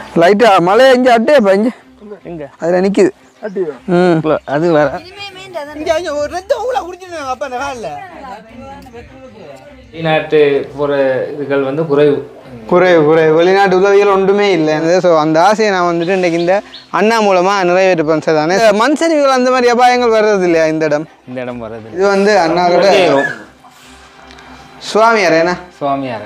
லைட்டாக மழை இங்கே அட்டையே பஞ்சு எங்க அதில் நிற்கிது அட்டியோ ம் அது வேற இங்கே இங்கே ஒரு ரத்தம் ஊழ குடிச்சிருந்தாங்க அப்போ அந்த காலில் வெளிநாட்டு போகிற இதுகள் வந்து குறைவு குறைவு குறைவு வெளிநாட்டு உதவிகள் ஒன்றுமே இல்லை ஸோ அந்த ஆசையை நான் வந்துட்டு இன்றைக்கி இந்த அண்ணா மூலமாக நிறைவேற்றப்பேன் சார் தானே மண் சரிவுகள் அந்த மாதிரி அபாயங்கள் வர்றது இல்லையா இந்த இடம் இந்த இடம் வர்றது இது வந்து அண்ணா கூட சுவாமியார் என்ன சுவாமியார்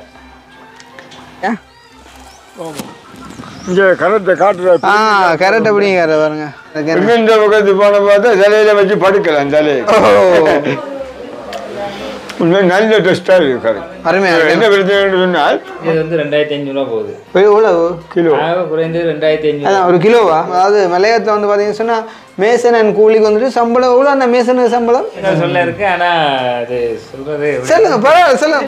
இங்கே கரத்தை காட்டுற ஆ கரெக்ட் அப்படிங்கிற பாருங்க அதுக்கு என்ன- இந்த பக்கத்து போன பார்த்தா தலையில வச்சு படுக்கலாம் தலையை ஓ உண்மை நல்ல டெஸ்டாக இருக்கு கரெக்ட் அருமையா என்ன பிரச்சனை சொன்னால் இது வந்து ரெண்டாயிரத்தி ஐநூறுரூவா போகுது எவ்வளவு கிலோ ஆக குறைந்தது ரெண்டாயிரத்தி ஐநூறு அதான் ஒரு கிலோவா அதாவது மலையத்தில் வந்து பார்த்தீங்கன்னு சொன்னால் மேசன் அண்ட் கூலிக்கு வந்துட்டு சம்பளம் எவ்வளோ அந்த மேசனுக்கு சம்பளம் நான் சொல்ல இருக்கு ஆனா அது சொல்றது சொல்லுங்க பரவாயில்ல சொல்லுங்க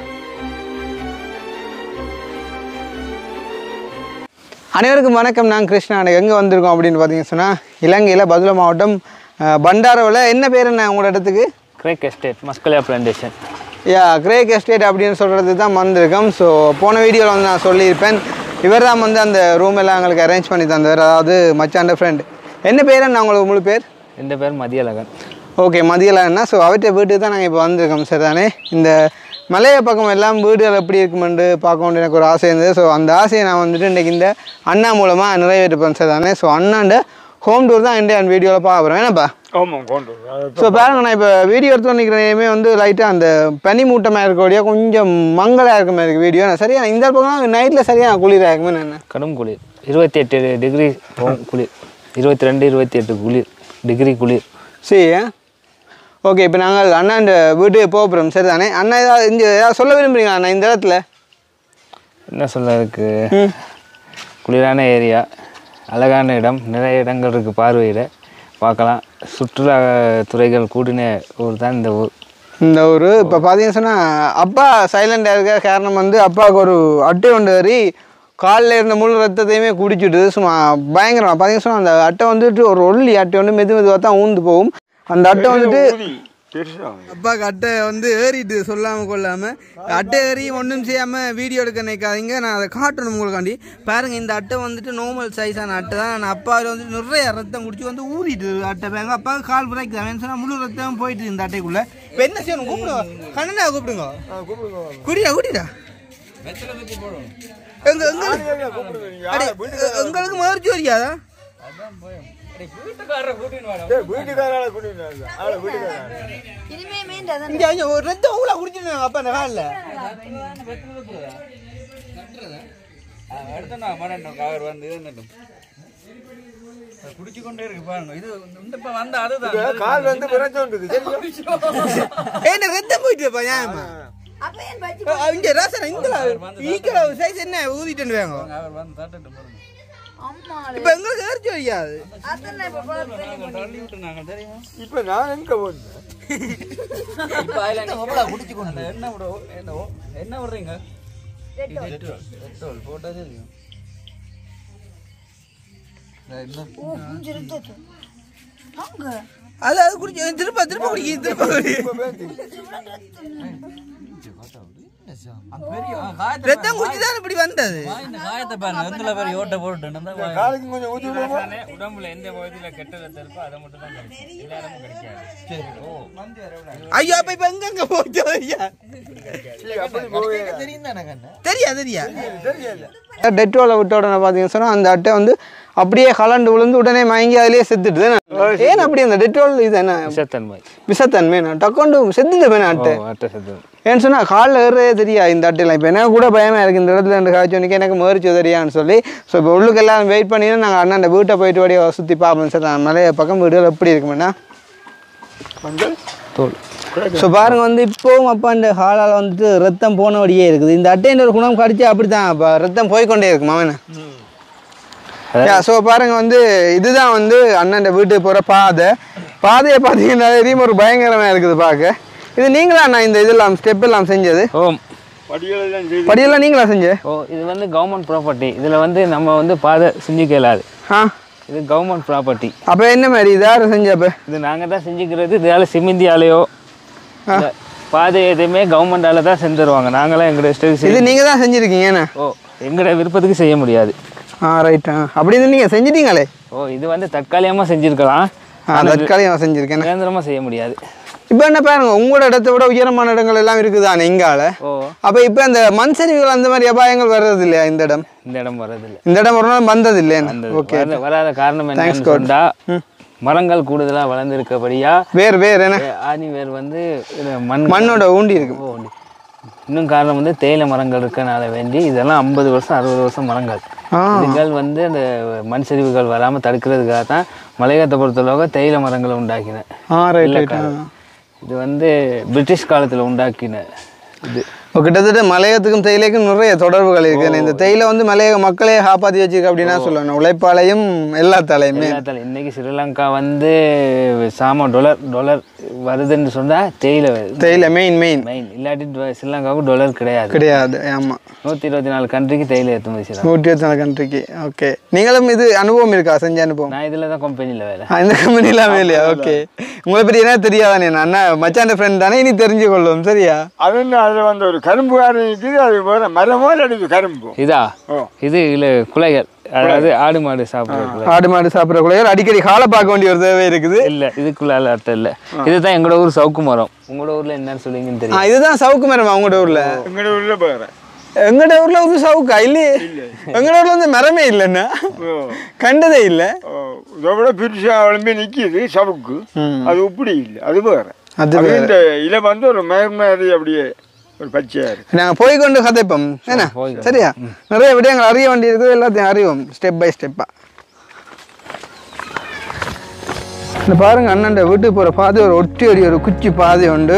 அனைவருக்கும் வணக்கம் நான் கிருஷ்ணா எங்கே வந்திருக்கோம் அப்படின்னு பார்த்தீங்கன்னு சொன்னால் இலங்கையில் பதுளை மாவட்டம் அஹ், பண்டாரவில் என்ன பேர் என்ன உங்களோட இடத்துக்கு Craig estate Maskeliya plantation yeah Craig estate அப்படின்னு சொல்கிறது தான் வந்திருக்கோம் ஸோ போன வீடியோவில் வந்து நான் சொல்லியிருப்பேன் இவர் தான் வந்து அந்த ரூம் எல்லாம் எங்களுக்கு அரேஞ்ச் பண்ணி தந்தவர் அதாவது மச்சாண்ட ஃப்ரெண்ட் என்ன பேர் என்ன உங்களுக்கு முழு பேர் இந்த பேர் மதியழகன் ஓகே மதியலான்னா ஸோ அவர்கிட்ட வீட்டுக்கு தான் நாங்கள் இப்போ வந்திருக்கோம் சார் தானே இந்த மலைய பக்கம் எல்லாம் வீடுகள் எப்படி இருக்குமென்று பார்க்கணுன்னு எனக்கு ஒரு ஆசை இருந்தது ஸோ அந்த ஆசையை நான் வந்துட்டு இன்றைக்கி இந்த அண்ணா மூலமாக நிறைவேற்றப்பேன் சார் தானே ஸோ அண்ணாண்ட ஹோம் டூர் தான் இந்தியா வீடியோவில் பார்க்க போகிறேன் ஏன்னாப்பா ஆமாம் கொண்டு வரும். ஸோ பாருங்க நான் இப்போ வீடியோ எடுத்து நிற்கிறேமே வந்து லைட்டாக அந்த பனி மூட்டமாக இருக்கக்கூடிய கொஞ்சம் மங்கலாக இருக்க மாதிரி இருக்கு வீடியோ சரியா இந்த பக்கம் நைட்டில் சரியாக குளிராக இருக்குமே என்ன கடும் குளிர் இருபத்தி எட்டு டிகிரி போகும் குளிர் இருபத்தி ரெண்டு இருபத்தி எட்டு குளிர் டிகிரி குளிர் சரி ஓகே இப்போ நாங்கள் அண்ணாண்ட வீட்டுக்கு போக போகிறோம் சரி தானே அண்ணா ஏதாவது இங்கே ஏதாவது சொல்ல விரும்புறீங்களா அண்ணா இந்த இடத்துல என்ன சொல்ல இருக்கு ம் குளிரான ஏரியா அழகான இடம் நிறைய இடங்கள் இருக்குது பார்வையிட பார்க்கலாம் சுற்றுலா துறைகள் கூடின ஊர் தான் இந்த ஊர் இந்த ஒரு இப்போ பார்த்தீங்கன்னு சொன்னால் அப்பா சைலண்டாக இருக்க காரணம் வந்து அப்பாவுக்கு ஒரு அட்டை ஒன்று ஏறி காலில் இருந்த முழு ரத்தத்தையுமே குடிச்சிட்டு சும்மா பயங்கரமாக பார்த்தீங்கன்னு சொன்னால் அந்த அட்டை வந்துட்டு ஒரு ஒல்லி அட்டை வந்து மெது மெதுவாக தான் ஊந்து போகும் அந்த அட்டை வந்துட்டு ஊதி, பெருசா அப்பாவுக்கு அட்டை வந்து ஏறிட்டு சொல்லாமல் கொள்ளாமல் அட்டை ஏறி ஒன்றும் செய்யாமல் வீடியோ எடுக்க நினைக்காதீங்க நான் அதை காட்டணும் உங்களுக்காண்டி பாருங்கள் இந்த அட்டை வந்துட்டு நார்மல் சைஸான அட்டை தான் நான் அப்பாவில் வந்துட்டு நிறைய ரத்தம் குடிச்சு வந்து ஊறிட்டு அட்டை பாருங்க அப்பாவுக்கு கால் பிரேக் தான் சொன்னால் முழு ரத்தம் போயிட்டு இந்த அட்டைக்குள்ளே இப்போ என்ன செய்யணும் கூப்பிடுங்க கண்ணனா கூப்பிடுங்க குடிடா குடிடா எங்க எங்களுக்கு அடே, எங்களுக்கு மறுச்சு வரியாதா வீட்டுக்காரால கூட்டிட்டு ஆளை வீட்டுக்காரா இனிமே மீண்டது இங்கே இங்கே ஒரு ரத்தம் ஊழா குடிச்சிருந்தாங்க அப்பா அந்த காலில் அவர் வந்து இருந்துட்டும் குடிச்சு கொண்டே இருக்கு பாருங்க இது இந்த இப்ப வந்த அதுதான் கால் வந்து பிறச்சோண்டுது ஏன்னா ரத்தம் போயிட்டு ஏமா அப்ப ஏன் பச்சு இங்க ராசனா இந்த ஈக்கிற சைஸ் என்ன ஊதிட்டு வாங்க அவர் வந்து தட்டுட்டு பாருங்க அம்மா இப்ப எங்களுக்கு ஏறிச்சு வையாது அதான் இப்ப பார்த்து தள்ளி விட்டு நாங்க தெரியுமா இப்ப நான் எங்க போனேன் குடிச்சு கொண்டு என்ன விட என்ன என்ன விடுறீங்க பெட்ரோல் போட்டா தெரியும் ஓ கொஞ்சம் ரத்தம் அங்க அது அது குடிச்சு திருப்ப திருப்ப குடிக்க திருப்ப குடி பெரிய காயத்தை ரத்தம் குடிச்சு தான் இப்படி வந்தது இந்த காயத்தை பாருங்க எந்த பேர் ஓட்ட போட்டு காலுக்கு கொஞ்சம் ஊற்றி விடுவோம் உடம்புல எந்த பகுதியில் கெட்ட ரத்தம் இருக்கோ அதை மட்டும் தான் கிடைக்கும் எல்லா இடமும் கிடைக்காது ஐயோ அப்ப இப்ப எங்க எங்க போயிட்டு ஐயா அப்படி போவே தெரியா தெரியா டெட்டோல விட்ட உடனே பார்த்தீங்கன்னு சொன்னா அந்த அட்டை வந்து அப்படியே கலண்டு விழுந்து உடனே மயங்கி அதிலேயே செத்துட்டு ஏன் அப்படி அந்த டெட்டோல் இது என்ன விஷத்தன்மை விஷத்தன்மை நான் டக்கொண்டு செத்துட்டு போயின அட்டை அட்டை செத்து ஏன்னு சொன்னால் காலில் ஏறதே தெரியா இந்த அட்டையில் இப்போ எனக்கு கூட பயமாக இருக்குது இந்த இடத்துல ரெண்டு காய்ச்சோனிக்கு எனக்கு மேரிச்சு தெரியான்னு சொல்லி ஸோ இப்போ உள்ளுக்கு எல்லாம் வெயிட் பண்ணி நாங்கள் அண்ணன் வீட்டை போயிட்டு வழியை சுற்றி பார்ப்போம் சார் நான் மலைய பக்கம் வீடுகள் எப்படி இருக்குமெண்ணா தோல் ஸோ பாருங்க வந்து இப்போவும் அப்பா இந்த ஹாலால் வந்துட்டு ரத்தம் போனபடியே இருக்குது இந்த அட்டையின் ஒரு குணம் கடிச்சு அப்படி தான் அப்போ ரத்தம் போய்க்கொண்டே இருக்கு மாமன ஸோ பாருங்க வந்து இதுதான் வந்து அண்ணன் வீட்டுக்கு போகிற பாதை பாதையை பார்த்தீங்கன்னா தெரியும் ஒரு பயங்கரமாக இருக்குது பார்க்க இது நீங்களா நான் இந்த இதெல்லாம் ஸ்டெப் எல்லாம் செஞ்சது ஓம் படிகளெல்லாம் செய்து படியெல்லாம் நீங்களா செஞ்சு ஓ இது வந்து கவர்மெண்ட் ப்ராப்பர்ட்டி இதில் வந்து நம்ம வந்து பாதை செஞ்சுக்க இயலாது ஆ இது கவர்மெண்ட் ப்ராப்பர்ட்டி அப்போ என்ன மாதிரி இது யார் செஞ்ச அப்போ இது நாங்கள் தான் செஞ்சுக்கிறது இதால் சிமிந்தியாலேயோ இந்த பாதை எதுவுமே கவர்மெண்டால தான் செஞ்சு தருவாங்க நாங்களாம் எங்களோட இஷ்டத்துக்கு இது செய்ய நீங்கள் தான் செஞ்சுருக்கீங்க என்ன ஓ எங்களோட விருப்பத்துக்கு செய்ய முடியாது ஆ ரைட் ஆ அப்படி இருந்து நீங்கள் செஞ்சிட்டீங்களே ஓ இது வந்து தற்காலிகமாக செஞ்சிருக்கலாம் ஆ தற்காலிகம் செஞ்சுருக்கேன் நிரந்தரமாக செய்ய முடியாது இப்போ என்ன பாருங்க உங்களோட இடத்த விட உயரமான இடங்கள் எல்லாம் இருக்குதானே இங்கால ஓ அப்போ இப்போ அந்த மண் சரிவுகள் அந்த மாதிரி அபாயங்கள் வர்றது இல்லையா இந்த இடம் இந்த இடம் வர்றதில்லை இந்த இடம் ஒரு நாள் வந்தது இல்லையா அந்த ஓகே வராத- வராத காரணம் என்னன்னு சொன்னா மரங்கள் கூடுதலாக வளர்ந்துருக்கபடியா வேறு வேறு என்ன ஆணி வேர் வந்து இது மண் மண்ணோட ஊண்டி இருக்கு ஓ, உண்டு. இன்னும் காரணம் வந்து தேயிலை மரங்கள் இருக்கனால வேண்டி இதெல்லாம் ஐம்பது வருஷம் அறுபது வருஷம் மரங்கள் ஆ இதுகள் வந்து அந்த மண் சரிவுகள் வராமல் தடுக்கிறதுக்காக தான் மலையகத்தை பொறுத்தளவு தேயிலை மரங்களை உண்டாக்கின ஆ ரைட் ரைட் இல்லக்காலம். இது வந்து பிரிட்டிஷ் காலத்தில் உண்டாக்கின இது இப்போ கிட்டத்தட்ட மலையகத்துக்கும் தேயிலைக்கும் நிறைய தொடர்புகள் இருக்கு இந்த தேயிலை வந்து மலையக மக்களே காப்பாற்றி வச்சிருக்கு அப்படின்னா சொல்லணும் உழைப்பாலையும் எல்லாத்தாலையுமே எல்லாத்தாலும் இன்னைக்கு ஸ்ரீலங்கா வந்து சாம டொலர் டொலர் வருதுன்னு சொன்னால் தேயிலை வருது தேயிலை மெயின் மெயின் மெயின் இல்லாட்டி டொ- ஸ்ரீலங்காவுக்கு டொலர் கிடையாது கிடையாது ஆமாம் நூற்றி இருபத்தி நாலு கண்ட்ரிக்கு தேயிலை ஏற்றுமதி செய்யலாம் நூற்றி இருபத்தி நாலு கண்ட்ரிக்கு ஓகே நீங்களும் இது அனுபவம் இருக்கா செஞ்ச அனுபவம் நான் இதில் தான் கம்பெனியில் வேலை ஆ, இந்த கம்பெனிலாம் இல்லையா ஓகே உங்களை பற்றி என்ன தெரியாதானே நான் அண்ணா மச்சான் ஃப்ரெண்ட் தானே இனி தெரிஞ்சு கொள்ளும் சரியா அது வந்து அதில் வந்து ஒரு கரும்பு காரம் இருக்குது அது வேற மரமோ இல்லை இது கரும்பு இதா ஓ. இது இல்லை குலைகள் அதாவது ஆடு மாடு சாப்பிட்ற குலை ஆடு மாடு சாப்பிட்ற குழையர் அடிக்கடி காலை பார்க்க வேண்டிய ஒரு தேவை இருக்குது இல்லை இதுக்குள்ள அர்த்தம் இல்லை இதுதான் எங்களோட ஊர் சவுக்கு மரம் உங்களோட ஊரில் என்னன்னு சொல்லுவீங்கன்னு ஆ தெரியும் இதுதான் சவுக்கு மரமா உங்களோட ஊரில் எங்களோட உள்ள போகிறேன் எங்கட ஊர்ல ஒரு சவுக்கா இல்லையே எங்கட ஊர்ல வந்து மரமே இல்லைன்னா கண்டதே இல்லை இதை விட பெருசாக விளம்பி நிற்கிது சவுக்கு அது இப்படி இல்லை அது வேற அது அது இந்த இலை வந்து ஒரு மயர் மாதிரி அப்படியே ஒரு பச்சையாக இருக்கு நாங்கள் போய் கொண்டு கதைப்போம் என்ன சரியா நிறைய விடயங்கள் அறிய வேண்டி இருக்குது எல்லாத்தையும் அறிவோம் ஸ்டெப் பை ஸ்டெப்பாக இந்த பாருங்க அண்ணன் வீட்டுக்கு போகிற பாதை ஒரு ஒட்டி அடி ஒரு குச்சி பாதை உண்டு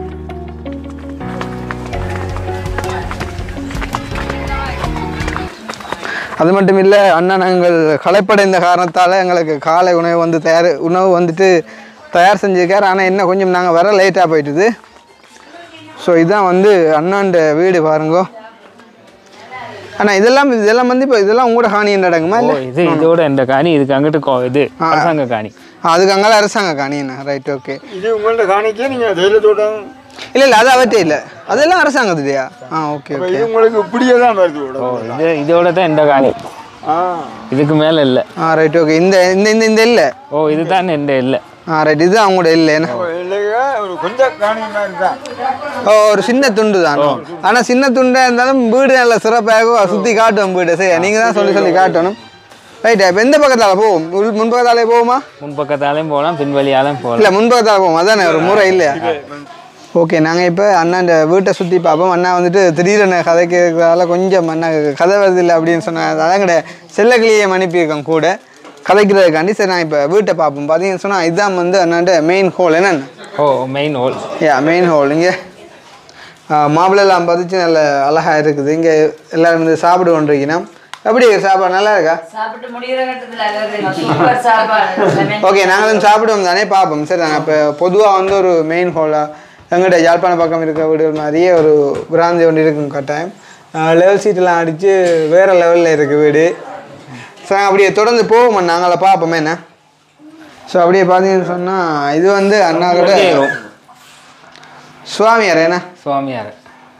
அது மட்டும் இல்லை அண்ணா நாங்கள் களைப்படைந்த காரணத்தால் எங்களுக்கு காலை உணவு வந்து தயார் உணவு வந்துட்டு தயார் செஞ்சிருக்கார் ஆனால் என்ன கொஞ்சம் நாங்கள் வர லேட்டாக போயிட்டுது ஸோ இதான் வந்து அண்ணாண்ட வீடு பாருங்க அண்ணா இதெல்லாம் இதெல்லாம் வந்து இப்போ இதெல்லாம் உங்களோட காணி நடக்குமா ஓ இல்லை இது இதோட இந்த காணி இதுக்கு அங்கிட்டு கோ- இது அரசாங்க காணி அதுக்கு அங்கால அரசாங்க காணிண்ணா ரைட் ஓகே இது உங்கள்ட்ட காணிக்க நீங்கள் தைல தோட்டம் இல்லை இல்லை அது அவற்றே இல்லை அதெல்லாம் அரசாங்கத்துலையா ஆ ஓகே அப்ப ஓகே இது உங்களுக்கு இப்படியே தான் வருது ஓ உடம்பு. இது இதோட தான் இந்த காணி ஆ இதுக்கு மேலே இல்லை ஆ ரைட் ஓகே இந்த இந்த இந்த இந்த இல்லை ஓ இதுதான் இந்த இல்லை ஆ ரைட் இது அவங்களோட இல்லை என்ன இல்லையா ஒரு கொஞ்சம் காணி மாதிரி தான் ஓ ஒரு சின்ன துண்டு தான் ஆனால் சின்ன துண்டாக இருந்தாலும் வீடு நல்ல சிறப்பாக சுற்றி காட்டுவோம் வீடு சரி நீங்கள் தான் சொல்லி சொல்லி காட்டணும் ரைட் இப்போ எந்த பக்கத்தால் போவோம் உள் முன்பக்கத்தாலே போவோமா முன்பக்கத்தாலையும் போகலாம் பின்வழியாலையும் போகலாம் இல்லை முன்பக்கத்தால் போவோம் அதானே ஒரு முறை இல்லையா ஓகே நாங்கள் இப்போ அண்ணாண்ட வீட்டை சுற்றி பார்ப்போம் அண்ணா வந்துட்டு திடீரென கதை கேட்கறதால கொஞ்சம் அண்ணா கதை வருது இல்லை அப்படின்னு சொன்னதால கிடையாது செல்லக்கிளியை அனுப்பியிருக்கோம் கூட கதைக்கிறதுக்காண்டி சரி நான் இப்போ வீட்டை பார்ப்போம் பார்த்தீங்கன்னு சொன்னால் இதுதான் வந்து அண்ணாண்ட மெயின் ஹோல் என்னென்ன ஓ main hall yeah main hall இங்கே மாப்பிள்ளைலாம் பதிச்சு நல்ல அழகாக இருக்குது இங்கே எல்லாரும் வந்து சாப்பிடு கொண்டிருக்கணும் எப்படி இருக்கு சாப்பாடு நல்லா இருக்கா சாப்பிட்டு முடிகிற கட்டத்தில் சூப்பர் சாப்பாடு ஓகே நாங்களும் சாப்பிடுவோம் தானே பார்ப்போம் சரி நாங்கள் இப்போ பொதுவாக வந்து ஒரு மெயின் ஹோலாக எங்கிட்ட யாழ்ப்பாணம் பக்கம் இருக்க வீடுகள் மாதிரியே ஒரு பிராந்தி ஒன்று இருக்கும் கட்டாயம் லெவல் சீட்டெல்லாம் அடித்து வேறு லெவலில் இருக்குது வீடு ஸோ அப்படியே தொடர்ந்து போவோம் நாங்கள பார்ப்போமே என்ன ஸோ அப்படியே பார்த்தீங்கன்னு சொன்னால் இது வந்து அண்ணா கிட்ட சுவாமியார் என்ன சுவாமியார்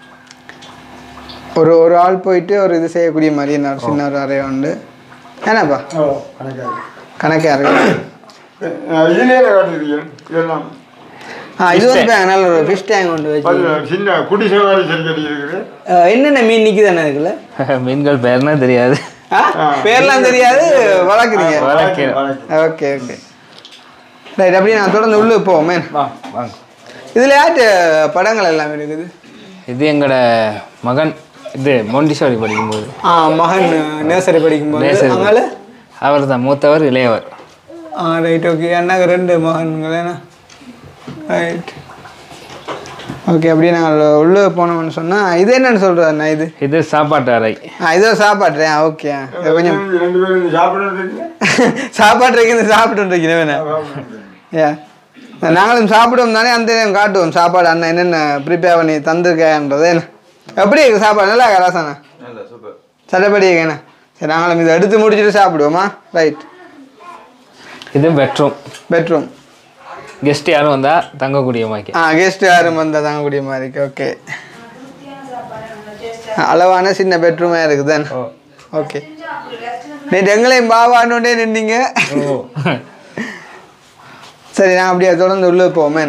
ஒரு ஒரு ஆள் போயிட்டு ஒரு இது செய்யக்கூடிய மாதிரி என்ன ஒரு சின்ன ஒரு அறை உண்டு என்னப்பா ஓ கணக்காக கணக்காக இருக்கு இதுலேயே காட்டுறீங்க இதெல்லாம் ஆ இது வந்து நல்ல ஒரு ஃபிஷ் டேங்க் ஒன்று வச்சு அது சின்ன குடி சவாரி செஞ்சடி இருக்குது அஹ் என்னென்ன மீன் நிற்குது இருக்குல்ல மீன்கள் பேர்னா தெரியாது ஆ? பேர்லாம் தெரியாது வளர்க்குறீங்க வளர்க்கிறேன். ஓகே ஓகே ரைட் அப்படியே நான் தொடர்ந்து உள்ளே போவோமே வா வாங்க இதில் யார்ட்டு படங்கள் எல்லாம் இருக்குது இது எங்களோட மகன் இது மொண்டிசோரி படிக்கும்போது ஆ மகன் நேசரி படிக்கும்போது நேசரி. அதனால அவர் தான் மூத்தவர் இளையவர் ஆ ரைட் ஓகே அண்ணாக்கு ரெண்டு மகன்கள் என்ன ரைட் ஓகே அப்படியே நாங்கள் உள்ளே போனோம்னு சொன்னால் இது என்னன்னு சொல்கிறது அண்ணா இது இது சாப்பாட்டு அறை ஆ இதோ சாப்பாடுறேன் ஓகே கொஞ்சம் ரெண்டு பேரும் சாப்பிடுறது சாப்பாடு இருக்குது சாப்பிட்டு இருக்கீங்க வேணா ஏ நாங்களும் சாப்பிடுவோம் தானே அந்த நேரம் காட்டுவோம் சாப்பாடு அண்ணன் என்னென்ன ப்ரிப்பேர் பண்ணி தந்திருக்கேன்றது என்ன எப்படி இருக்கு சாப்பாடு நல்லா இருக்கா ராசாண்ணா சட்டப்படி இருக்கேண்ணா சரி நாங்களும் இதை எடுத்து முடிச்சுட்டு சாப்பிடுவோமா ரைட் இது பெட்ரூம் பெட்ரூம் கெஸ்ட் யாரும் வந்தால் தங்கக்கூடிய மாக்கி ஆ கெஸ்ட் யாரும் வந்தால் தாங்கக்கூடிய மாதிரி ஓகே அளவான சின்ன பெட்ரூமாக இருக்குது தானே ஓ ஓகே நேற்று எங்களையும் பாவானோடே நின்னீங்க சரி நான் அப்படியே தொடர்ந்து உள்ள போவோமே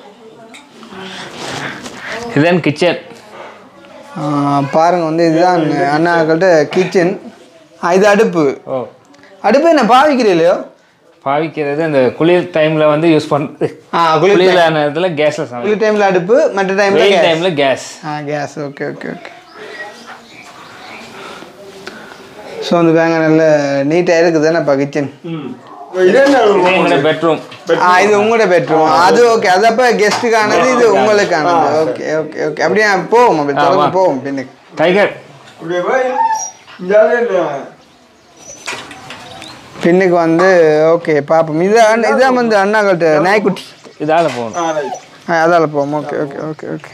இதுதான் கிச்சன் பாருங்க வந்து இதுதான் அண்ணாக்கள்கிட்ட கிச்சன் இது அடுப்பு ஓ அடுப்பு என்ன பாவிக்கிறீங்களோ பாவிக்கிறது அந்த குளிர் டைம்ல வந்து யூஸ் பண்ணுறது ஆ குளிர் குளிரான நேரத்தில் கேஸில் சமையல் குளிர் டைமில் அடுப்பு மற்ற டைமில் வெயில் கேஸ் டைமில் கேஸ் ஆ case okay okay okay so வந்து பேங்க நல்ல நீட்டாக இருக்குது தானேப்பா கிச்சன் இது என்ன எங்களோட பெட்ரூம் ஆ இது உங்களோட பெட்ரூம் அது ஓகே அது அப்போ கெஸ்ட்டுக்கானது இது உங்களுக்கானது ஓகே ஓகே ஓகே அப்படியே போவோம் அப்படி தொடர்ந்து போவோம் பின்னுக்கு டைகர் இப்படியே போய் இந்த ஆளு என்ன? பின்னுக்கு வந்து ஓகே பார்ப்போம் இதான் இதான் வந்து அண்ணாக்கள்கிட்ட நாய்க்குட்டி இதால் போகணும் ஆ, right. ஆ அதால் போவோம் ஓகே ஓகே ஓகே ஓகே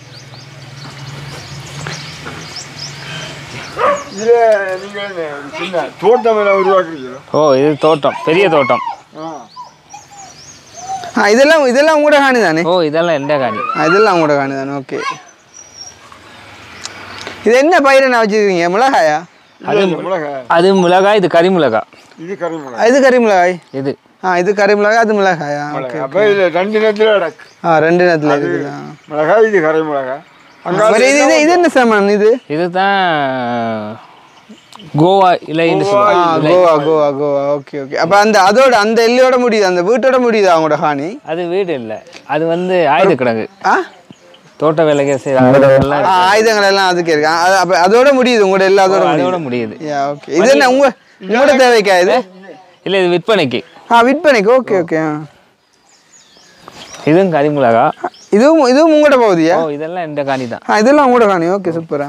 இதுல நீங்க என்ன சின்ன தோட்டம் எல்லாம் உருவாக்குறீங்களா ஓ இது தோட்டம் பெரிய தோட்டம் ஆ. ஆ இதெல்லாம் இதெல்லாம் உங்களோட காணி தானே ஓ இதெல்லாம் எந்த காணி ஆ இதெல்லாம் உங்களோட காணி தானே ஓகே இது என்ன பயிரை நான் வச்சுருக்கீங்க மிளகாயா இது என்ன மிளகாய் அது மிளகாய் இது கறி மிளகாய் இது கறி மிளகாய் ஆ, இது கறி மிளகாய் இது ஆ இது கறி மிளகாய் அது மிளகாயா ஓகே மிளகாய். அப்ப இதுல ரெண்டு நேரத்துல அடக்கு ஆ ரெண்டு நேரத்தில் இருக்குதா மிளகாய் இது கறி மிளகாய் அங்க சரி, இது இது இது என்ன சாமான் இது இதுதான் கோவா இலைன்னு ஆ சொல்லுவாங்க கோவா கோவா கோவா ஓகே ஓகே அப்போ அந்த அதோட அந்த எல்லையோட முடியுது அந்த வீட்டோட முடியுது அவங்களோட ஹானி அது வீடு இல்லை அது வந்து ஆயுத கிடங்கு ஆ தோட்ட வேலைக்கு செய்கிறாங்க ஆ, ஆயுதங்கள் எல்லாம் அதுக்கு இருக்கு ஆ, அது அப்போ அதோட முடியுது உங்களோட எல்லா அதோட அதோட முடியுது முடியுது யா ஓகே இது என்ன உங்க உங்களோட தேவைக்கா இது இல்லை இது விற்பனைக்கு ஆ விற்பனைக்கு ஓகே ஓகே ஆ இதுவும் கறி மிளகா இதுவும் இதுவும் உங்களோட பகுதியா ஓ இதெல்லாம் இந்த காணி தான் ஆ இதெல்லாம் உங்களோட காணி ஓகே சூப்பரா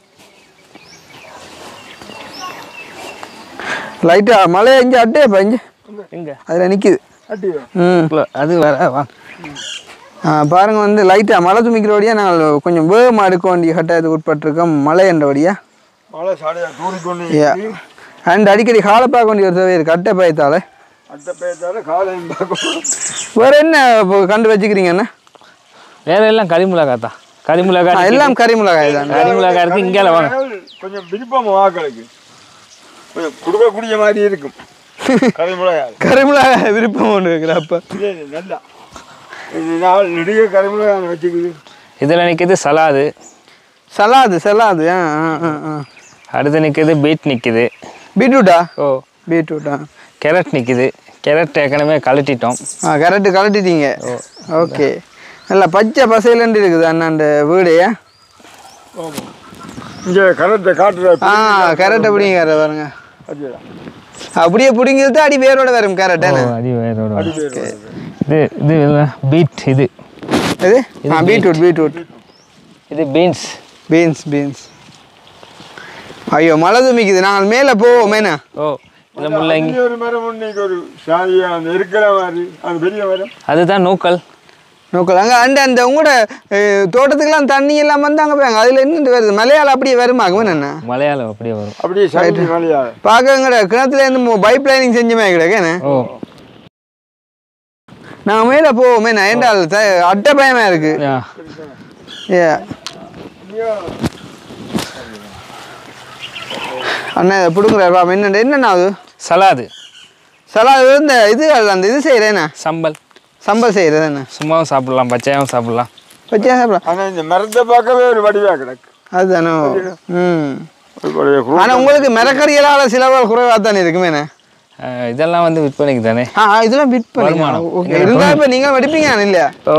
லைட்டா மழை இங்கே அட்டையப்பா இங்கே எங்க அதில் நிற்கிது அட்டியோ ம் அது வேற வா ஆ, பாருங்க வந்து லைட்டாக மழை துமிக்கிறபடியாக நாங்கள் கொஞ்சம் வேகமாக எடுக்க வேண்டிய கட்டாயத்துக்கு உட்பட்டிருக்கோம் மழை என்றபடியா மழை சாடையா தூரிக்கொண்டு யா அண்ட் அடிக்கடி காலை பார்க்க வேண்டிய ஒரு தேவை இருக்குது அட்டை பயத்தால் அட்டை பேத்தால காலையும் பார்க்கணும் வேறு என்ன இப்போ கண்டு வச்சுக்கிறீங்கண்ணா வேற எல்லாம் கறி மிளகா தான் கறி மிளகா ஆ, எல்லாம் கறி மிளகாய் தான் கறி மிளகா இருக்கு இங்கே வாங்க கொஞ்சம் விருப்பம் வாக்களுக்கு கொஞ்சம் கொடுக்கக்கூடிய மாதிரி இருக்கும் கறி மிளகாய் கறி மிளகாய் விருப்பம் ஒன்று இருக்கிறப்ப இது இது நல்லா இது நாள் நெடுக கறி மிளகாய் வச்சுக்குது இதில் நிற்கிது சலாது சலாது சலாது ஆ ஆ ஆ ஆ அடுத்து நிற்கிது பீட் நிற்கிது பீட்ரூட்டா ஓ பீட்ரூட்டா கேரட் நிற்கிது கேரட் ஏற்கனவே கழட்டிட்டோம் ஆ கரெக்டு கலட்டிட்டீங்க ஓகே நல்லா பச்சை பசையிலண்டு இருக்குது அண்ணாண்ட வீடையா இங்கே கரத்தை காட்டுற ஆ கேரட் அப்படிங்க பாருங்க அதுதான். அப்படியே பிடிங்கிறது அடி வேரோட வரும் கேரட் ஓ, அடி வேறோட வரும். இது இது பீட் இது இது ஆ பீட்ரூட் பீட்ரூட் இது பீன்ஸ் பீன்ஸ் பீன்ஸ் ஐயோ மழை துமிக்குது நாங்கள் மேலே போவோம் மேனா ஓ இல்லை முள்ளங்கி இங்க ஒரு மரம் ஒன்று இங்க ஒரு சாதியா அந்த இருக்கிற மாதிரி அந்த பெரிய மரம் அதுதான் நூக்கல் நோக்கல் அங்கே அண்ட அந்த உங்களோட அஹ், தோட்டத்துக்கெல்லாம் தண்ணி எல்லாம் வந்து அங்கே போயாங்க அதில் என்ன வருது மலையாளம் அப்படியே வருமாகும் என்ன மலையாளம் அப்படியே வரும் அப்படியே சாதி மலையா பார்க்க எங்கட கிணத்துல இருந்து பைப் லைனிங் செஞ்சுமே கிடக்கேண்ணே ஓ நாங்கள் மேலே போவோமே நான் ஏண்டால் த அட்டை பயமாக இருக்கு ஆ. ஏ அண்ணா இதை பிடுங்குறாரு பாப்பா என்ன என்னண்ணா அது சலாது சலாது இந்த இது அந்த இது செய்கிறேண்ணே சம்பல் சம்பல் செய்கிறது என்ன சும்மாவும் சாப்பிடலாம் பச்சையாகவும் சாப்பிடலாம் வச்சா சாப்பிடலாம் ஆனா இந்த மரத்தை பார்க்கவே ஒரு வடிவா கிடக்கு அதுதானோ ம் ஒரு வடிவா கு- ஆனால் உங்களுக்கு மிரக்கறிகளால் சிலவல் குறைவாக தானே இருக்குமேண்ணே அஹ் இதெல்லாம் வந்து விற்பனைக்கு தானே ஆ ஆ, இதெல்லாம் பிட் பண்ணி வருமானம். ஓகே இருந்தாலும் இப்போ நீங்கள் வெடிப்பீங்க இல்லையா ஓ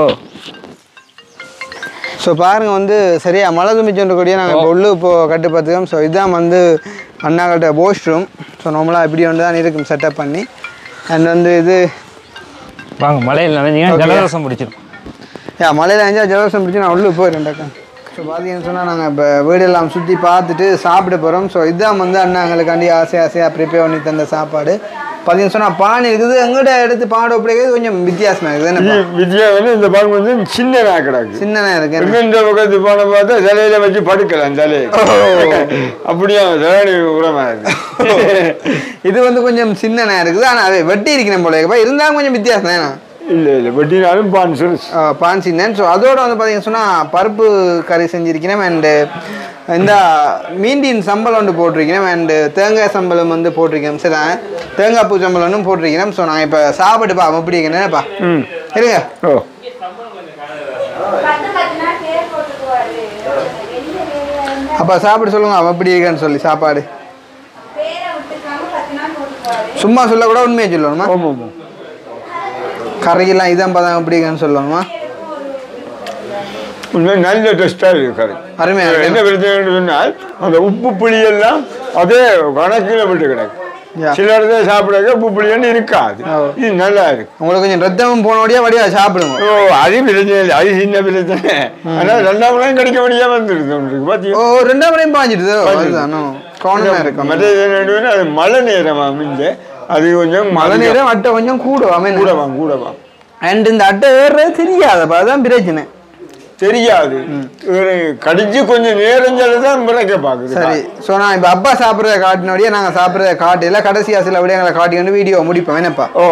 ஸோ பாருங்க வந்து சரியா மழை தும்பிச்சோன்ற கூடிய நாங்கள் இப்போ உள்ளு இப்போ கட்டு பார்த்துக்கோம் ஸோ இதுதான் வந்து அண்ணாக்கிட்ட போஸ்ட் ரூம் ஸோ நார்மலாக இப்படி ஒன்று தான் இருக்கும் செட்டப் பண்ணி அண்ட் வந்து இது வாங்க மழையில் நினைஞ்சீங்க ஜலதோஷம் பிடிச்சிடும் யா மலையில் அஞ்சா ஜலதோஷம் பிடிச்சி நான் உள்ளே போயிடுறேன்டாக்கா ஸோ பார்த்தீங்கன்னு சொன்னால் நாங்கள் இப்போ வீடெல்லாம் சுற்றி பார்த்துட்டு சாப்பிட போகிறோம் ஸோ இதுதான் வந்து அண்ணா எங்களுக்காண்டி ஆசை ஆசையாக ப்ரிப்பேர் பண்ணி தந்த சாப்பாடு பார்த்தீங்கன்னு சொன்னால் பானை இருக்குது எங்கள்கிட்ட எடுத்து பானை ஒப்படைக்கிறது கொஞ்சம் வித்தியாசமாக இருக்குது என்ன இது வித்யா வந்து இந்த பங்கு வந்து சின்னதா கிடக்கு சின்னதாக இருக்கு என்ன? எங்க இந்த பக்கத்து போன பார்த்தா தலையில வச்சு படுக்கலாம் தலையை அப்படியே தலையணி உரமா இருக்கு இது வந்து கொஞ்சம் சின்னனா இருக்குது ஆனால் அது வெட்டி இருக்கிறேன் போல இருக்குப்பா இருந்தாலும் கொஞ்சம் வித்தியாசம் தானே இல்ல இல்ல வெட்டினாலும் பான் சுருஸ் பான்சினன் ஸோ அதோட வந்து பார்த்தீங்கன்னு சொன்னால் பருப்பு கறி செஞ்சிருக்கிறேன் அண்டு இந்த மீண்டின் சம்பளம் ஒன்று போட்டிருக்கிறோம் அண்டு தேங்காய் சம்பளம் வந்து போட்டிருக்கோம் சரி தேங்காய் பூ சம்பளம் ஒன்றும் போட்டிருக்கிறோம் ஸோ நாங்கள் இப்போ சாப்பிட்டு பா எப்படி இருக்கேன்ப்பா ம் இருங்க ஓ பத்து பத்து நாள் பேர் போட்டுக்குவாரு எந்த வேலையா இருந்தா அப்பா சாப்பிட்டு சொல்லுங்க அவன் எப்படி இருக்கேன்னு சொல்லி சாப்பாடு பேரை விட்டுக்காம பத்து நாள் போட்டுக்குவாரு சும்மா சொல்லக்கூட உண்மையை சொல்லணுமா ஆமாம் ஆமாம் கரையெல்லாம் இதான் பதம் எப்படி இருக்கேன்னு சொல்லணுமா உண்மை நல்ல டெஸ்ட்டாக இருக்கு கறி அருமையா இருக்கு. என்ன பிரச்சனை சொன்னால் அந்த உப்பு புளியெல்லாம் அதே கணக்கில் விட்டு கிடக்கு Yeah. சில இடத்துல சாப்பிடாத உப்பு புளியன்னு இருக்காது இது நல்லா இருக்கு உங்களுக்கு கொஞ்சம் ரத்தமும் போனோடய வடிவா சாப்பிடுங்க ஓ அது பிரச்சனை இல்லை அது சின்ன பிரச்சனை ஆனால் ரெண்டாம் முறையும் கிடைக்க முடியாம வந்துருது உங்களுக்கு ஓ பார்த்தீங்க ரெண்டாம் முறையும் பாஞ்சிடுது அதுதானோ கவனமாக இருக்கும் மற்றது என்னன்னா, அது மழை நேரம் அமைஞ்சு அது கொஞ்சம் மழை நேரம் அட்டை கொஞ்சம் கூடுவாமே கூடவா கூடவா அண்ட் இந்த அட்டை ஏறுறது தெரியாதப்பா அதுதான் பிரச்சனை தெரியாது ஒரு கடிச்சு கொஞ்சம் நேரஞ்சால தான் பிறக்க பார்க்குது சரி ஸோ நான் இப்போ அப்பா சாப்பிட்றத காட்டினோடய நாங்கள் சாப்பிட்றத காட்டில கடைசி சில விடயங்களை காட்டி வந்து வீடியோ முடிப்போம் என்னப்பா ஓ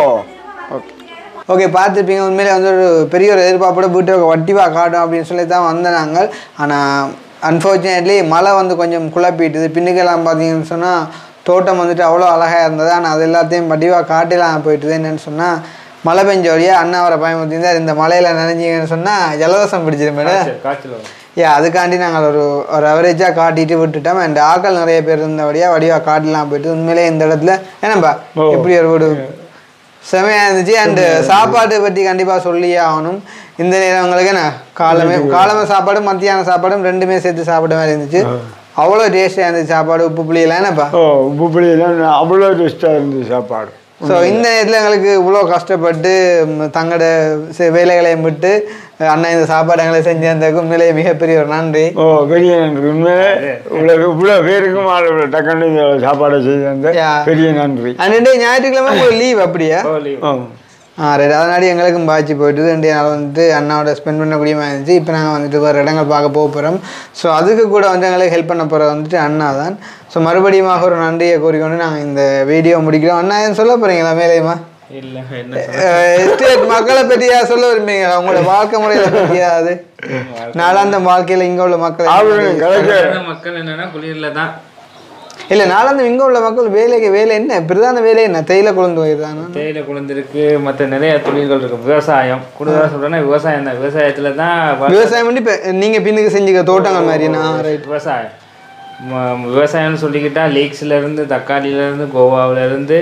ஓகே பார்த்துருப்பீங்க உண்மையிலே வந்து ஒரு பெரிய ஒரு எதிர்பார்ப்போட வீட்டை வட்டிவாக காட்டும் அப்படின்னு சொல்லி தான் வந்த நாங்கள் ஆனால் அன்ஃபார்ச்சுனேட்லி மழை வந்து கொஞ்சம் குழப்பிட்டுது பின்னுக்கெல்லாம் பார்த்தீங்கன்னு சொன்னால் தோட்டம் வந்துட்டு அவ்வளோ அழகாக இருந்தது ஆனால் அது எல்லாத்தையும் வட்டிவாக காட்டிலாம் போயிட்டுது என்னன்னு சொன்னால் மழை பெஞ்ச வழியா அண்ணா அவரை பயமுறுத்திருந்தார் இந்த மழையில் நனைஞ்சிங்கன்னு சொன்னால் ஜலதோஷம் பிடிச்சிரும் மேடம் காய்ச்சல் வரும் ஏ அதுக்காண்டி நாங்கள் ஒரு ஒரு அவரேஜாக காட்டிட்டு விட்டுட்டோம் அண்ட் ஆக்கள் நிறைய பேர் இருந்தபடியாக வடிவாக காட்டலாம் போயிட்டு உண்மையிலே இந்த இடத்துல ஏன்னாப்பா இப்படி ஒரு வீடு செமையாக இருந்துச்சு அண்டு சாப்பாடு பற்றி கண்டிப்பாக சொல்லியே ஆகணும் இந்த நேரம் உங்களுக்கு என்ன காலமே காலமே சாப்பாடும் மத்தியான சாப்பாடும் ரெண்டுமே சேர்த்து சாப்பிட மாதிரி இருந்துச்சு அவ்வளோ டேஸ்டாக இருந்துச்சு சாப்பாடு உப்பு புளியெல்லாம் என்னப்பா ஓ உப்பு புளியெல்லாம் அவ்வளோ டெஸ்ட்டாக இருந்தது சாப்பாடு ஸோ இந்த நேரத்தில் எங்களுக்கு இவ்வளோ கஷ்டப்பட்டு ம், தங்களோட செ- வேலைகளையும் விட்டு அண்ணன் இந்த சாப்பாடு எங்களை செஞ்சு தந்ததுக்கு உண்மையிலேயே மிகப்பெரிய ஒரு நன்றி ஓ பெரிய நன்றி உண்மையிலே இவ்வளோ இவ்வளோ பேருக்கும் ஆள் இவ்வளோ டக்குன்னு இந்த சாப்பாடை செய்து தந்த Yeah. பெரிய நன்றி அண்ட் ஞாயிற்றுக்கிழமை உங்களுக்கு லீவ் அப்படியா ஓ ஆ ரைட் அதனாடி எங்களுக்கும் பாய்ச்சி போயிட்டு ரெண்டு நாள் வந்துட்டு அண்ணாவோட ஸ்பெண்ட் பண்ணக்கூடிய மாதிரி இருந்துச்சு இப்போ நாங்கள் வந்துட்டு வேறு இடங்கள் பார்க்க போக போகிறோம் ஸோ அதுக்கு கூட வந்து எங்களுக்கு ஹெல்ப் பண்ண போகிற வந்துட்டு அண்ணா தான் ஸோ மறுபடியும் ஒரு நன்றியை கூறிக்கொண்டு நாங்கள் இந்த வீடியோ முடிக்கிறோம் அண்ணா எதுவும் சொல்ல போகிறீங்களா மேலேயுமா இல்லை என்ன எஸ்டேட் மக்களை பற்றியா சொல்ல விரும்புறீங்களா உங்களோட வாழ்க்கை முறையில பற்றியா அது நாளாந்த வாழ்க்கையில் இங்கே உள்ள மக்கள் ஆவணம் கலைக்க மக்கள் என்னன்னா குளிரில் தான் இல்லை நாளாந்த இங்கே உள்ள மக்கள் வேலைக்கு வேலை என்ன பிரதான வேலை என்ன தேயிலை குழந்து போயிருந்தாங்க தேயிலை குழந்திருக்கு மற்ற நிறைய தொழில்கள் இருக்கு விவசாயம் கூடுதலாக சொல்றேன்னா விவசாயம் தான் விவசாயத்தில் தான் வ- விவசாயம் பண்ணி இப்போ நீங்கள் பின்னுக்கு செஞ்சுக்க தோட்டங்கள் மாதிரி நான் ரைட் விவசாயம் ம- விவசாயம்னு சொல்லிக்கிட்டா லீக்ஸ்ல இருந்து தக்காளியில இருந்து கோவாவுல இருந்து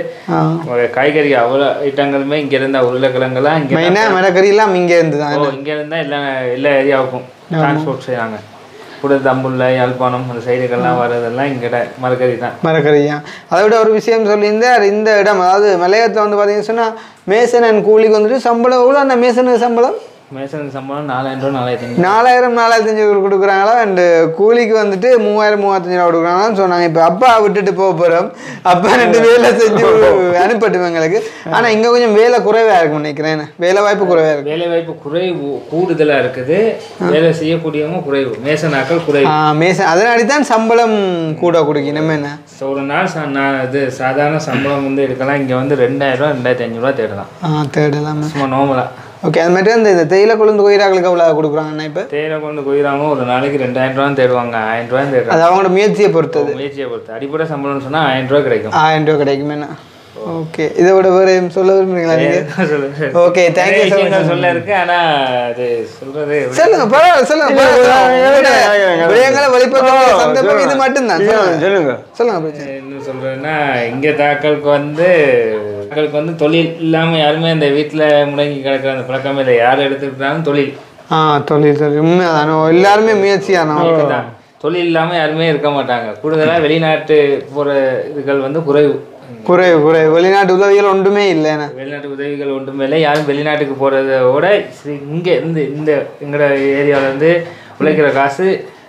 காய்கறி அவ்வளோ ஐட்டங்களுமே இங்க இருந்தா உருளைக்கிழங்கெல்லாம் இங்க மெயினாக மிளகறி எல்லாம் இங்கே இருந்து தான் ஓ இங்க இருந்தா எல்லா எல்லா ஏரியாவுக்கும் டிரான்ஸ்போர்ட் செய்றாங்க கூட தம்புள்ள யாழ்ப்பாணம் அந்த சைடுகள்லாம் வர்றதெல்லாம் இங்கிட்ட மரக்கறி தான் மரக்கறியா அதை விட ஒரு விஷயம் சொல்லியிருந்தார் இந்த இடம் அதாவது மலையத்தில் வந்து பார்த்தீங்கன்னு சொன்னால் மேசன் அண்ட் கூலிக்கு வந்துட்டு சம்பளம் எவ்வளோ அந்த மேசனுக்கு சம்பளம் மேசனுக்கு சம்பளம் நாலாயிரம் ரூபா நாலாயிரத்தி ஐநூறு நாலாயிரம் நாலாயிரத்தஞ்சு கொடுக்குறாங்களா அண்டு கூலிக்கு வந்துட்டு மூவாயிரம் மூவாயிரத்தஞ்சு ரூபா கொடுக்குறாங்களா ஸோ நாங்கள் இப்போ அப்பா விட்டுட்டு போக போகிறோம் அப்பா ரெண்டு வேலை செஞ்சு அனுப்பட்டும் எங்களுக்கு ஆனால் இங்கே கொஞ்சம் வேலை குறைவாக இருக்கும் நினைக்கிறேன் வேலை வாய்ப்பு குறைவாக இருக்கு வேலை வாய்ப்பு குறைவு கூடுதலா இருக்குது வேலை செய்யக்கூடியவங்க குறைவு மேசனாக்கள் குறைவு ஆ, மேசன் அதனாடி தான் சம்பளம் கூட கொடுக்கணும் என்ன ஸோ ஒரு நாள் சா- நான் இது சாதாரண சம்பளம் வந்து எடுக்கலாம் இங்கே வந்து ரெண்டாயிரம் ரூபா ரெண்டாயிரத்தி ஐநூறுரூவா தேடலாம் ஆ தேடலாம் சும்மா நார்மலாக ஓகே அது மாதிரி அந்த இந்த தேயிலை கொழுந்து கோயிலாக்களுக்கு எவ்வளோ கொடுக்குறாங்கண்ணா இப்போ தேயிலை கொண்டு போயிடாம ஒரு நாளைக்கு ரெண்டாயிரம் ரூபா தேடுவாங்க ஆயிரம் ரூபாயும் தேடுறாங்க அது அவங்களோட முயற்சியை பொறுத்தது முயற்சியை பொறுத்து அடிப்படை சம்பளம்னு சொன்னா ஆயிரம் ரூபா கிடைக்கும் ஆயிரம் ரூபா கிடைக்குமேண்ணா ஓகே இதை விட வேறு எதுவும் சொல்ல விரும்புறீங்களா நீங்கள் சொல்லுங்க ஓகே தேங்க்யூ ஸோ மச் சொல்ல இருக்கு ஆனா அது சொல்றது எப்படி? சொல்லுங்க பரவாயில்ல சொல்லுங்க பரவாயில்ல. விடயங்களை வெளிப்படுத்த சந்தர்ப்பம் இது மட்டும்தான் சொல்லுங்க. சொல்லுங்க சொல்லுங்க பிரச்சனை என்ன சொல்றேன்னா இங்க தாக்களுக்கு வந்து தாக்களுக்கு வந்து தொழில் இல்லாம யாருமே அந்த வீட்டுல முடங்கி கிடக்கிற அந்த பழக்கமே இல்லை யார் எடுத்துக்கிட்டாலும் தொழில் ஆ தொழில் தொழில் உண்மைதானோ எல்லாருமே முயற்சியானோ தான் தொழில் இல்லாம யாருமே இருக்க மாட்டாங்க கூடுதலா வெளிநாட்டு போற இதுகள் வந்து குறைவு குறைவு குறைவு வெளிநாட்டு உதவிகள் ஒன்றுமே இல்லைண்ணா வெளிநாட்டு உதவிகள் ஒன்றுமே இல்லை யாரும் வெளிநாட்டுக்கு போகிறத விட சி- இங்க இருந்து இந்த எங்களோட ஏரியாவில் இருந்து உழைக்கிற காசு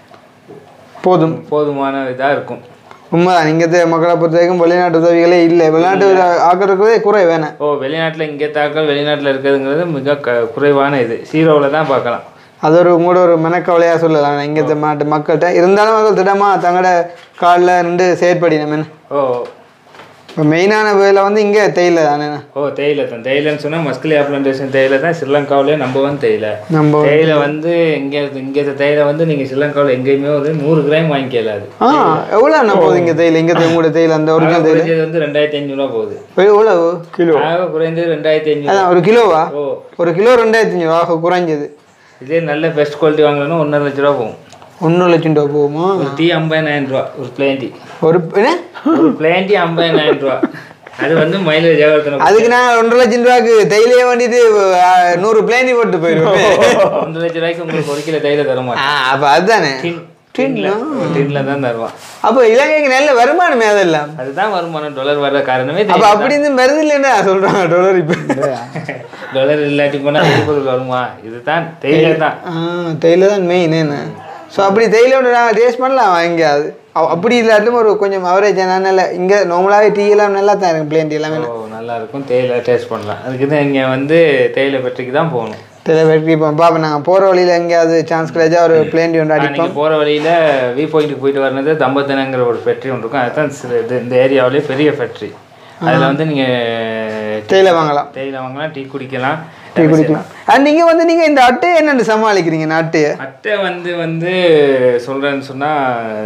போதும் போதுமான இதாக இருக்கும் உண்மைதான் இங்கே மக்களை பொறுத்த வரைக்கும் வெளிநாட்டு உதவிகளே இல்லை வெளிநாட்டு ஆக்கிறதுக்குவே குறை வேணாம் ஓ வெளிநாட்டில் இங்கே தாக்கல் வெளிநாட்டில் இருக்கிறதுங்கிறது மிக க குறைவான இது ஜீரோவில் தான் பார்க்கலாம் அது ஒரு உங்களோட ஒரு மனக்கவலையாக சொல்லலாம் இங்கே மாட்டு மக்கள்கிட்ட இருந்தாலும் மக்கள் திடமா தங்களோட காலில் நின்று செயற்படினோம் என்ன ஓ இப்போ மெயினான வேலை வந்து இங்கே தேயிலை தானே ஓ தேயிலை தான் தேயிலைன்னு சொன்னால் மஸ்கலியா பிளான்டேஷன் தேயிலை தான் ஸ்ரீலங்காவிலே நம்பர் ஒன் தேயிலை நம்ம தேயிலை வந்து இங்கே இங்கே தேயிலை வந்து நீங்கள் ஸ்ரீலங்காவில் எங்கேயுமே ஒரு நூறு கிராம் வாங்கிக்கலாது ஆ எவ்வளோ அண்ணா போகுது இங்கே தேயிலை இங்கே உங்களோட தேயிலை அந்த ஒரிஜினல் தேயிலை குறைஞ்சது வந்து ரெண்டாயிரத்தி ஐநூறுரூவா போகுது எவ்வளோ கிலோ ஆக குறைஞ்சது ரெண்டாயிரத்தி ஐநூறு அதான் ஒரு கிலோவா ஓ ஒரு கிலோ ரெண்டாயிரத்தி அஞ்சூறுவா குறைஞ்சது இதே நல்ல பெஸ்ட் குவாலிட்டி வாங்கணும்னா ஒன்றரை லட்ச ரூபா போகும் ஒன்றரை லட்சம் ரூபா போகுமா ஒரு டீ ஐம்பதாயிரம் ரூபா ஒரு பிளேன் டீ ஒரு என்ன ஒரு பிளேன் டீ ஐம்பதாயிரம் ரூபா அது வந்து மயிலேஜ் ஆகிறதுன அதுக்கு நான் ஒன்றரை லட்சம் ரூபாய்க்கு தேயிலையே வேண்டிட்டு ஆ, நூறு பிளேனி போட்டு போயிடுவேன் ஒன்றரை லட்ச ரூபாய்க்கு உங்களுக்கு ஒரு கிலோ தேயிலை தர ஆ மாட்டேன் அப்போ அதுதானே டின்ல டின்ல தான் தருவான் அப்போ இலங்கைக்கு நல்ல வருமானமே அதெல்லாம் அதுதான் வருமானம் டாலர் வர்ற காரணமே அப்போ அப்படி இருந்து மருந்து இல்லைன்னா சொல்கிறாங்க டாலர் இப்போ டாலர் இல்லாட்டி போனால் எரிபொருள் வருமா இதுதான் தேயிலை தான் ஆ தேயிலை தான் மெயின் என்ன ஸோ அப்படி தேயிலை நான் டேஸ்ட் பண்ணலாம் வாங்கியாது அவ்- அப்படி இல்லாட்டும் ஒரு கொஞ்சம் அவரேஜ் நல்ல இங்கே நார்மலாகவே டீ எல்லாம் நல்லா தான் இருக்கும் பிளேன் டீ எல்லாமே ஓ நல்லா இருக்கும் தேயிலை டேஸ்ட் பண்ணலாம் அதுக்கு தான் இங்கே வந்து தேயிலை ஃபேக்ட்ரிக்கு தான் போகணும் தேயிலை வெட்டி இப்போ பாப்பா நாங்கள் போகிற வழியில் எங்கேயாவது சான்ஸ் கிடைச்சா ஒரு பிளேன் டீ ஒன்று அடிப்போம் நீங்கள் போகிற வழியில் வி பாயிண்ட்டுக்கு போயிட்டு வரது தம்பத்தனங்கிற ஒரு ஃபேக்ட்ரி ஒன்று இருக்கும் அதுதான் சி- இது இந்த ஏரியாவிலே பெரிய ஃபேக்ட்ரி அதில் வந்து நீங்கள் தேயிலை வாங்கலாம் தேயிலை வாங்கலாம் டீ குடிக்கலாம் டீ குடிக்கலாம் அண்ட் நீங்கள் வந்து நீங்கள் இந்த அட்டையை என்னென்னு சமாளிக்கிறீங்க இந்த அட்டையை அட்டை வந்து வந்து சொல்கிறேன்னு சொன்னால்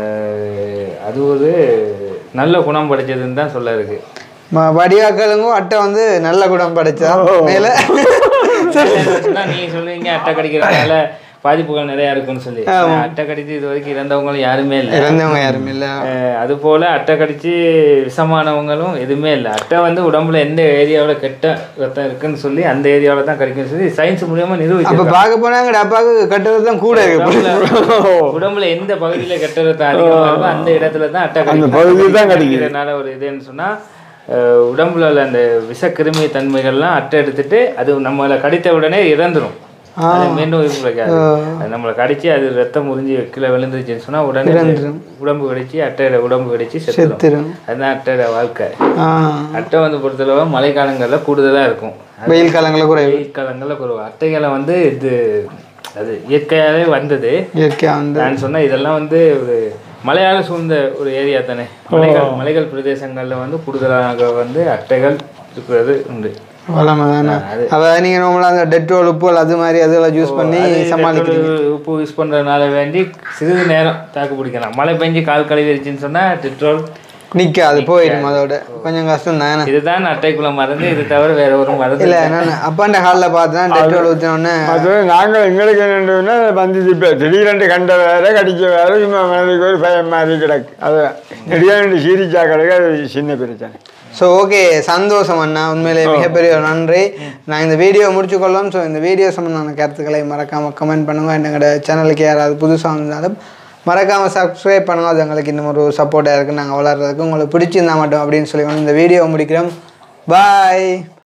அது ஒரு நல்ல குணம் படைச்சதுன்னு தான் சொல்ல இருக்கு ம- வடிவாக்களுங்க அட்டை வந்து நல்ல குடம் படைச்சா மேலே சொன்னா நீங்க சொல்லுவீங்க அட்டை கடிக்கிறதுனால பாதிப்புகள் நிறைய இருக்குன்னு சொல்லி அட்டை கடிச்சு இது வரைக்கும் இறந்தவங்களும் யாருமே இல்லை இறந்தவங்க யாருமே இல்லை அஹ் அது போல அட்டை கடிச்சு விஷமானவங்களும் எதுவுமே இல்லை அட்டை வந்து உடம்புல எந்த ஏரியாவில் கெட்ட ரத்தம் இருக்குன்னு சொல்லி அந்த ஏரியாவில் தான் கிடைக்கும்னு சொல்லி சயின்ஸ் மூலியமா அப்போ நிரூபிச்சு பார்க்க போனாங்க அப்பாவுக்கு கட்டுறது தான் கூட இருக்கு உடம்புல உடம்புல எந்த பகுதியில கெட்ட ரத்தம் அதிகமா இருக்கோ அந்த இடத்துல தான் அட்டை கடிக்கும் பகுதியில் தான் கிடைக்குது. கடிக்கிறதுனால ஒரு இதுன்னு சொன்னா அஹ் உடம்புல உள்ள அந்த விஷக்கிருமி தன்மைகள்லாம் அட்டை எடுத்துட்டு அது நம்மளை கடித்த உடனே இறந்துரும் அது மீண்டும் உயிர் பிழைக்காது அது நம்மளை கடிச்சு அது ரத்தம் முறிஞ்சு கீழே விழுந்துருச்சுன்னு சொன்னா உடனே உடம்பு கடிச்சு அட்டையில உடம்பு கடிச்சு செத்துரும் செத்துரும் அதுதான் அட்டையோட வாழ்க்கை ஆ அட்டை வந்து பொறுத்தளவு மழைக்காலங்கள்ல கூடுதலா இருக்கும் வெயில் காலங்களில் குறைவு வெயில் காலங்கள்ல குறைவு அட்டைகளை வந்து இது அது இயற்கையாகவே வந்தது இயற்கையாக வந்து நான் சொன்ன இதெல்லாம் வந்து ஒரு மலையாள சூழ்ந்த ஒரு ஏரியா தானே மலைகள் மலைகள் பிரதேசங்கள்ல வந்து கூடுதலாக வந்து அட்டைகள் இருக்கிறது உண்டு வளமை தானே அப்போ நீங்கள் நார்மலாக அந்த டெட்ரோல் உப்புகள் அது மாதிரி அதெல்லாம் யூஸ் பண்ணி சமாளிக்கிறீங்க டெட்ரோல் உப்பு யூஸ் பண்றதுனால வேண்டி சிறிது நேரம் தாக்கு பிடிக்கலாம் மழை பெஞ்சு கால் கழுவிருச்சுன்னு சொன்னா டெட்ரோல் நிற்காது போயிடும் அதோட கொஞ்சம் கஷ்டம் தானே இதுதான் அட்டைக்குள்ள மருந்து இது தவிர வேற ஒரு மருந்து இல்லை நான் அப்பாண்ட ஹாலில் பார்த்தேன் டெட்ரோல் ஊற்றினோடனே அது நாங்கள் எங்களுக்கு என்னென்னா வந்து இப்போ திடீரென்று கண்ட வேற கடிச்ச வேற சும்மா மனதுக்கு ஒரு பயம் மாதிரி கிடக்கு அது திடீரென்று சீரிச்சா கிடக்கு அது சின்ன பிரச்சனை ஸோ ஓகே சந்தோஷம் அண்ணா உண்மையிலே மிகப்பெரிய ஒரு நன்றி நான் இந்த வீடியோ முடிச்சுக்கொள்ளும் ஸோ இந்த வீடியோ சம்மந்தமான கருத்துக்களை மறக்காமல் கமெண்ட் பண்ணுங்க எங்களோட சேனலுக்கு யாராவது புதுசாக வந்தாலும் மறக்காமல் சப்ஸ்கிரைப் பண்ணுங்க அது எங்களுக்கு இன்னும் ஒரு சப்போர்ட்டாக இருக்குது நாங்கள் வளர்கிறதுக்கு உங்களுக்கு பிடிச்சிருந்தா மட்டும் அப்படின்னு சொல்லி இந்த வீடியோ முடிக்கிறோம் பாய்